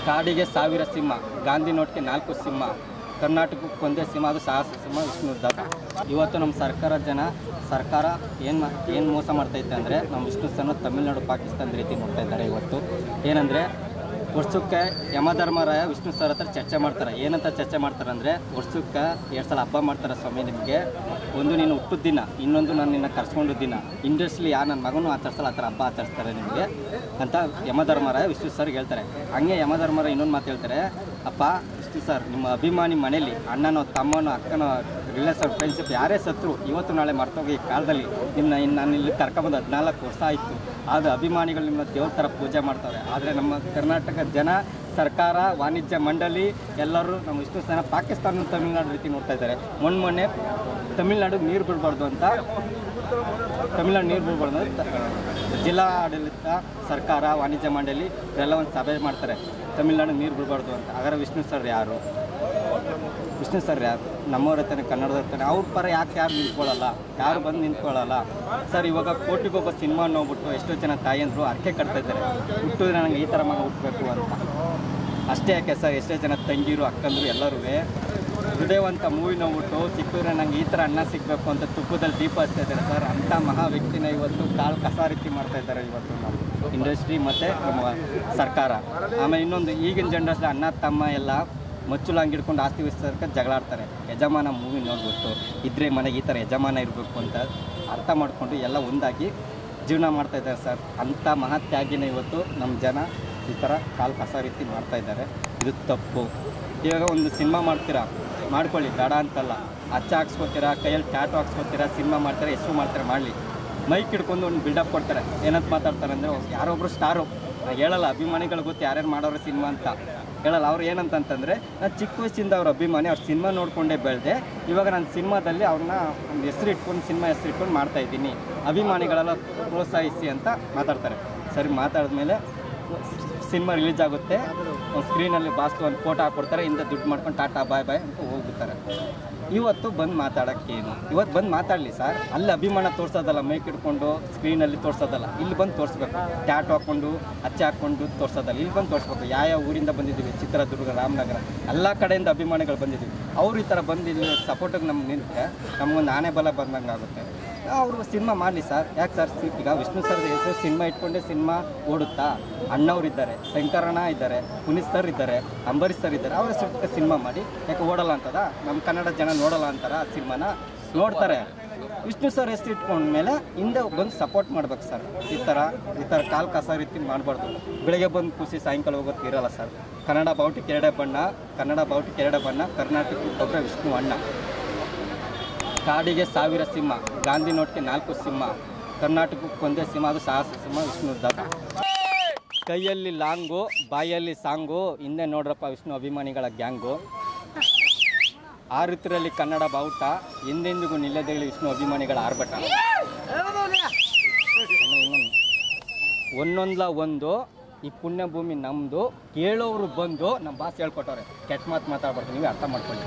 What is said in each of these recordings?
ಕಾಡಿಗೆ ಸಾವಿರ ಸಿಂಹ ಗಾಂಧಿ ನೋಟ್ಗೆ ನಾಲ್ಕು ಸಿಂಹ ಕರ್ನಾಟಕಕ್ಕೆ ಒಂದೇ ಸಿಂಹ ಅದು ಸಾಹಸ ಸಿಂಹ ವಿಷ್ಣುವರ್ಧನ್ ಇವತ್ತು ನಮ್ಮ ಸರ್ಕಾರ ಜನ ಸರ್ಕಾರ ಏನು ಮಾ ಏನು ಮೋಸ ಮಾಡ್ತೈತೆ ಅಂದರೆ ನಮ್ಮ ವಿಷ್ಣು ಸರ್ನ ತಮಿಳುನಾಡು ಪಾಕಿಸ್ತಾನ ರೀತಿ ನೋಡ್ತಾ ಇದ್ದಾರೆ ಇವತ್ತು ಏನಂದರೆ ವರ್ಷಕ್ಕೆ ಯಮಧರ್ಮರಾಯ ವಿಷ್ಣು ಸರ್ ಹತ್ರ ಚರ್ಚೆ ಮಾಡ್ತಾರೆ ಏನಂತ ಚರ್ಚೆ ಮಾಡ್ತಾರೆ ಅಂದರೆ ವರ್ಷಕ್ಕೆ ಎರಡು ಸಲ ಹಬ್ಬ ಮಾಡ್ತಾರೆ ಸ್ವಾಮಿ ನಿಮಗೆ ಒಂದು ನೀನು ಹುಟ್ಟಿದ ದಿನ ಇನ್ನೊಂದು ನಾನು ನಿನ್ನ ಕರ್ಸ್ಕೊಂಡು ದಿನ ಇಂಡಸ್ಟ್ರಿಲಿ ಯಾ ನನ್ನ ಮಗನೂ ಆಚರಿಸಲ್ಲ ಆ ಥರ ಹಬ್ಬ ಆಚರಿಸ್ತಾರೆ ನಿಮಗೆ ಅಂತ ಯಮಧರ್ಮರಾಯ ವಿಷ್ಣು ಸರ್ಗೆ ಹೇಳ್ತಾರೆ ಹಂಗೆ ಯಮಧರ್ಮರಾಯ ಇನ್ನೊಂದು ಮಾತು ಹೇಳ್ತಾರೆ ಅಪ್ಪ ವಿಷ್ಣು ಸರ್ ನಿಮ್ಮ ಅಭಿಮಾನಿ ಮನೇಲಿ ಅಣ್ಣನೋ ತಮ್ಮನೋ ಅಕ್ಕನೋ ರಿಲೇಷನ್ ಫ್ರೆಂಡ್ಶಿಪ್ ಯಾರೇ ಸತ್ರು ಇವತ್ತು ನಾಳೆ ಮರ್ತೋಗಿ ಈ ಕಾಲದಲ್ಲಿ ನಿಮ್ಮನ್ನ ಇನ್ನು ನಾನು ಇಲ್ಲಿ ಕರ್ಕೊಂಬಂದು ಹದಿನಾಲ್ಕು ವರ್ಷ ಆಯಿತು ಆದ ಅಭಿಮಾನಿಗಳು ನಿಮ್ಮ ದೇವ್ರ ಥರ ಪೂಜೆ ಮಾಡ್ತಾರೆ ಆದರೆ ನಮ್ಮ ಕರ್ನಾಟಕ ಜನ ಸರ್ಕಾರ ವಾಣಿಜ್ಯ ಮಂಡಳಿ ಎಲ್ಲರೂ ನಮ್ಮ ವಿಷ್ಣು ಸನ ಪಾಕಿಸ್ತಾನ ತಮಿಳುನಾಡು ರೀತಿ ನೋಡ್ತಾ ಇದ್ದಾರೆ ಮೊನ್ನೆ ಮೊನ್ನೆ ತಮಿಳ್ನಾಡು ನೀರು ಬಿಡಬಾರ್ದು ಅಂತ ತಮಿಳ್ನಾಡು ನೀರು ಬಿಡಬಾರ್ದು ಅಂತ ಜಿಲ್ಲಾ ಆಡಳಿತ ಸರ್ಕಾರ ವಾಣಿಜ್ಯ ಮಂಡಳಿ ಇವರೆಲ್ಲ ಒಂದು ಸಭೆ ಮಾಡ್ತಾರೆ ತಮಿಳ್ನಾಡು ನೀರು ಬಿಡಬಾರ್ದು ಅಂತ ಹಾಗಾದ್ರೆ ವಿಷ್ಣು ಸರ್ ಯಾರು ವಿಷ್ಣು ಸರ್ ಯಾರು ನಮ್ಮವ್ರ ಹತ್ರನೇ ಕನ್ನಡದ ಹತ್ರನೇ ಅವ್ರ ಪರ ಯಾಕೆ ಯಾರು ನಿಂತ್ಕೊಳ್ಳಲ್ಲ ಯಾರು ಬಂದು ನಿಂತ್ಕೊಳ್ಳಲ್ಲ ಸರ್ ಇವಾಗ ಕೋಟಿಗೊಬ್ಬ ಸಿನಿಮಾ ನೋಡ್ಬಿಟ್ಟು ಎಷ್ಟೋ ಜನ ತಾಯಂದರು ಅರ್ಕೆ ಕಟ್ತಾ ಇದ್ದಾರೆ ಹುಟ್ಟಿದ್ರೆ ನನಗೆ ಈ ಥರ ಮಗ ಹುಟ್ಟಬೇಕು ಅಂತ ಅಷ್ಟೇ ಯಾಕೆ ಸರ್ ಎಷ್ಟೋ ಜನ ತಂಗಿರು ಅಕ್ಕಂದರು ಎಲ್ಲರೂ ಹೃದಯವಂತ ಮೂವಿ ನೋಡ್ಬಿಟ್ಟು ಸಿಕ್ಕಿದ್ರೆ ನಂಗೆ ಈ ಥರ ಅನ್ನ ಸಿಗಬೇಕು ಅಂತ ತುಪ್ಪದಲ್ಲಿ ದೀಪ ಹಚ್ತಾ ಇದ್ದಾರೆ ಸರ್ ಅಂಥ ಮಹಾ ವ್ಯಕ್ತಿನ ಇವತ್ತು ಕಾಳು ಕಸ ರೀತಿ ಮಾಡ್ತಾ ಇದ್ದಾರೆ ಇವತ್ತು ನಾವು ಇಂಡಸ್ಟ್ರಿ ಮತ್ತು ನಮ್ಮ ಸರ್ಕಾರ ಆಮೇಲೆ ಇನ್ನೊಂದು ಈಗಿನ ಜನರೇಷನ್ ಅಣ್ಣ ತಮ್ಮ ಎಲ್ಲ ಮಚ್ಚುಲ ಹಂಗೆ ಹಿಡ್ಕೊಂಡು ಆಸ್ತಿ ವಿಸ್ತಾರಕ್ಕೆ ಜಗಳಾಡ್ತಾರೆ ಯಜಮಾನ ಮೂವಿ ನೋಡ್ಬಿಟ್ಟು ಇದ್ರೆ ಮನೆಗೆ ಈ ಥರ ಯಜಮಾನ ಇರಬೇಕು ಅಂತ ಅರ್ಥ ಮಾಡಿಕೊಂಡು ಎಲ್ಲ ಒಂದಾಗಿ ಜೀವನ ಮಾಡ್ತಾ ಇದ್ದಾರೆ ಸರ್ ಅಂಥ ಮಹತ್ಯಾಗಿನ ಇವತ್ತು ನಮ್ಮ ಜನ ಈ ಥರ ಕಾಲು ಕಸ ರೀತಿ ಮಾಡ್ತಾ ಇದ್ದಾರೆ ಇದು ತಪ್ಪು ಇವಾಗ ಒಂದು ಸಿನಿಮಾ ಮಾಡ್ತೀರಾ ಮಾಡ್ಕೊಳ್ಳಿ ಬೇಡ ಅಂತಲ್ಲ ಅಚ್ಚ ಹಾಕ್ಸ್ಕೊತೀರಾ ಕೈಯಲ್ಲಿ ಟ್ಯಾಟು ಹಾಕ್ಸ್ಕೊತೀರಾ ಸಿನಿಮಾ ಮಾಡ್ತಾರೆ ಹೆಸರು ಮಾಡ್ತಾರೆ ಮಾಡಲಿ ಮೈಕ್ ಹಿಡ್ಕೊಂಡು ಒಂದು ಬಿಲ್ಡಪ್ ಕೊಡ್ತಾರೆ ಏನಂತ ಮಾತಾಡ್ತಾರೆ ಅಂದರೆ ಯಾರೊಬ್ರು ಸ್ಟಾರು ಹೇಳಲ್ಲ ಅಭಿಮಾನಿಗಳು ಗೊತ್ತು ಯಾರ್ಯಾರು ಮಾಡೋರು ಸಿನಿಮಾ ಅಂತ ಹೇಳಲ್ಲ ಅವ್ರು ಏನಂತಂತಂದರೆ ನಾನು ಚಿಕ್ಕ ವಯಸ್ಸಿಂದ ಅವ್ರ ಅಭಿಮಾನಿ ಅವ್ರ ಸಿನಿಮಾ ನೋಡಿಕೊಂಡೇ ಬೆಳೆದೆ ಇವಾಗ ನಾನು ಸಿನಿಮಾದಲ್ಲಿ ಅವ್ರನ್ನ ಒಂದು ಹೆಸರು ಇಟ್ಕೊಂಡು ಸಿನಿಮಾ ಹೆಸರು ಇಟ್ಕೊಂಡು ಮಾಡ್ತಾ ಇದ್ದೀನಿ ಅಭಿಮಾನಿಗಳೆಲ್ಲ ಪ್ರೋತ್ಸಾಹಿಸಿ ಅಂತ ಮಾತಾಡ್ತಾರೆ ಸರಿ ಮಾತಾಡಿದ್ಮೇಲೆ ಸಿನಿಮಾ ರಿಲೀಸ್ ಆಗುತ್ತೆ ಒಂದು ಸ್ಕ್ರೀನಲ್ಲಿ ಬಾಸ್ತು ಒಂದು ಫೋಟೋ ಹಾಕ್ಕೊಡ್ತಾರೆ ಇಂದ ದುಡ್ಡು ಮಾಡ್ಕೊಂಡು ಟಾಟಾ ಬಾಯ್ ಬಾಯ್ ಅಂತ ಹೋಗ್ಬಿಡ್ತಾರೆ ಇವತ್ತು ಬಂದು ಮಾತಾಡೋಕ್ಕೇನು ಇವತ್ತು ಬಂದು ಮಾತಾಡಲಿ ಸರ್ ಅಲ್ಲಿ ಅಭಿಮಾನ ತೋರಿಸೋದಲ್ಲ ಮೈಕ್ ಹಿಡ್ಕೊಂಡು ಸ್ಕ್ರೀನಲ್ಲಿ ತೋರಿಸೋದಲ್ಲ ಇಲ್ಲಿ ಬಂದು ತೋರಿಸ್ಬೇಕು ಟ್ಯಾಟು ಹಾಕ್ಕೊಂಡು ಅಚ್ಚೆ ಹಾಕ್ಕೊಂಡು ತೋರಿಸೋದಲ್ಲ ಇಲ್ಲಿ ಬಂದು ತೋರಿಸ್ಬೇಕು ಯಾವ ಯಾವ ಊರಿಂದ ಬಂದಿದ್ದೀವಿ ಚಿತ್ರದುರ್ಗ ರಾಮನಗರ ಎಲ್ಲ ಕಡೆಯಿಂದ ಅಭಿಮಾನಿಗಳು ಬಂದಿದ್ದೀವಿ ಅವ್ರು ಈ ಥರ ಬಂದು ಇಲ್ಲಿ ಸಪೋರ್ಟಿಗೆ ನಮ್ಗೆ ನಿಂತರೆ ನಮಗೊಂದು ಆನೆ ಬಲ ಬಂದಂಗೆ ಆಗುತ್ತೆ ಅವರು ಸಿನಿಮಾ ಮಾಡಲಿ ಸರ್ ಯಾಕೆ ಸರ್ ಸಿ- ಈಗ ವಿಷ್ಣು ಸರ್ ಹೆಸರು ಸಿನಿಮಾ ಇಟ್ಕೊಂಡೇ ಸಿನಿಮಾ ಓಡುತ್ತಾ ಅಣ್ಣವ್ರು ಇದ್ದಾರೆ ಶಂಕರಣ್ಣ ಇದ್ದಾರೆ ಪುನೀತ್ ಸರ್ ಇದ್ದಾರೆ ಅಂಬರೀಶ್ ಸರ್ ಇದ್ದಾರೆ ಅವ್ರ ಹೆಸರು ಸಿನಿಮಾ ಮಾಡಿ ಯಾಕೆ ಓಡಲ್ಲ ಅಂತದ ನಮ್ಮ ಕನ್ನಡ ಜನ ನೋಡಲ್ಲ ಅಂತಾರ ಆ ಸಿನಿಮಾನ ನೋಡ್ತಾರೆ ವಿಷ್ಣು ಸರ್ ಹೆಸರು ಇಟ್ಕೊಂಡ್ಮೇಲೆ ಹಿಂದೆ ಬಂದು ಸಪೋರ್ಟ್ ಮಾಡ್ಬೇಕು ಸರ್ ಈ ಥರ ಈ ಥರ ಕಾಲು ಕಸ ರೀತಿ ಮಾಡಬಾರ್ದು ಬೆಳಗ್ಗೆ ಬಂದು ಖುಷಿ ಸಾಯಂಕಾಲ ಹೋಗೋದು ಇರಲ್ಲ ಸರ್ ಕನ್ನಡ ಬಾವುಟಕ್ಕೆ ಎರಡೇ ಬಣ್ಣ ಕನ್ನಡ ಬಾವುಟಕ್ಕೆ ಎರಡೇ ಬಣ್ಣ ಕರ್ನಾಟಕಕ್ಕೊಬ್ಬರೇ ವಿಷ್ಣು ಅಣ್ಣ ಕಾಡಿಗೆ ಸಾವಿರ ಸಿಂಹ ಗಾಂಧಿ ನೋಟ್ಗೆ ನಾಲ್ಕು ಸಿಂಹ ಕರ್ನಾಟಕಕ್ಕೆ ಒಂದೇ ಸಿಂಹ ಅದು ಸಾಹಸ ಸಿಂಹ ವಿಷ್ಣುವರ್ಧನ್ ಕೈಯಲ್ಲಿ ಲಾಂಗು ಬಾಯಲ್ಲಿ ಸಾಂಗು ಹಿಂದೆ ನೋಡ್ರಪ್ಪ ವಿಷ್ಣು ಅಭಿಮಾನಿಗಳ ಗ್ಯಾಂಗು ಆರುತ್ತಿರಲ್ಲಿ ಕನ್ನಡ ಬಾವುಟ ಎಂದೆಂದಿಗೂ ನಿಲ್ಲದೇಳಿ ವಿಷ್ಣು ಅಭಿಮಾನಿಗಳ ಆರ್ಭಟ ಇನ್ನು ಇನ್ನೊಂದು ಒಂದೊಂದ್ಲ ಒಂದು ಈ ಪುಣ್ಯ ಭೂಮಿ ನಮ್ಮದು ಕೇಳೋರು ಬಂದು ನಮ್ಮ ಬಾಸ್ ಹೇಳ್ಕೊಟ್ಟವ್ರೆ ಕೆಟ್ಟ ಮಾತು ಮಾತಾಡ್ಬಾರ್ದು ನೀವೇ ಅರ್ಥ ಮಾಡ್ಕೊಳ್ಳಿ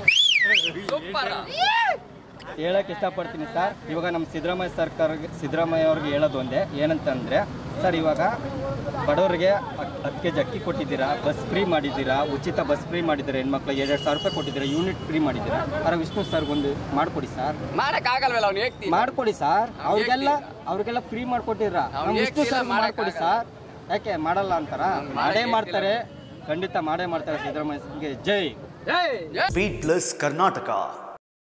ಹೇಳಕ್ಕೆ ಇಷ್ಟಪಡ್ತೀನಿ ಸರ್ ಇವಾಗ ನಮ್ಮ ಸಿದ್ದರಾಮಯ್ಯ ಸರ್ಕಾರಕ್ಕೆ ಸಿದ್ದರಾಮಯ್ಯ ಅವ್ರಿಗೆ ಹೇಳೋದು ಒಂದೇ ಏನಂತಂದರೆ ಸರ್ ಇವಾಗ ಬಡವರಿಗೆ ಹತ್ತು ಕೆ ಜಿ ಅಕ್ಕಿ ಕೊಟ್ಟಿದ್ದೀರಾ ಬಸ್ ಫ್ರೀ ಮಾಡಿದ್ದೀರಾ ಉಚಿತ ಬಸ್ ಫ್ರೀ ಮಾಡಿದ್ದೀರಾ ಹೆಣ್ಮಕ್ಳಿಗೆ ಎರಡು ಸಾವಿರ ರೂಪಾಯಿ ಕೊಟ್ಟಿದ್ದೀರಾ ಯೂನಿಟ್ ಫ್ರೀ ಮಾಡಿದ್ದೀರಾ ಅರ ವಿಷ್ಣು ಸರ್ ಒಂದು ಮಾಡಿಕೊಡಿ ಸರ್ ಮಾಡಕ್ ಆಗಲ್ವಲ್ಲ ಅವ್ನು ಹೇಳ್ತೀನಿ ಮಾಡ್ಕೊಡಿ ಸರ್ ಅವ್ರಿಗೆಲ್ಲ ಅವ್ರಿಗೆಲ್ಲ ಫ್ರೀ ಮಾಡ್ಕೊಟ್ಟಿದ್ರ ಅವ್ನು ನಮ್ಮ ವಿಷ್ಣು ಹೇಳ್ತಿಲ್ಲ, ಸರ್ ಮಾಡ್ಕೊಡಿ ಸರ್ ಯಾಕೆ ಮಾಡಲ್ಲ ಅಂತಾರ ಮಾಡೇ ಮಾಡ್ತಾರೆ ಖಂಡಿತ ಮಾಡೇ ಮಾಡ್ತಾರೆ ಸಿದ್ದರಾಮಯ್ಯ ಜೈ ಸ್ಪೀಡ್ ಪ್ಲಸ್ ಕರ್ನಾಟಕ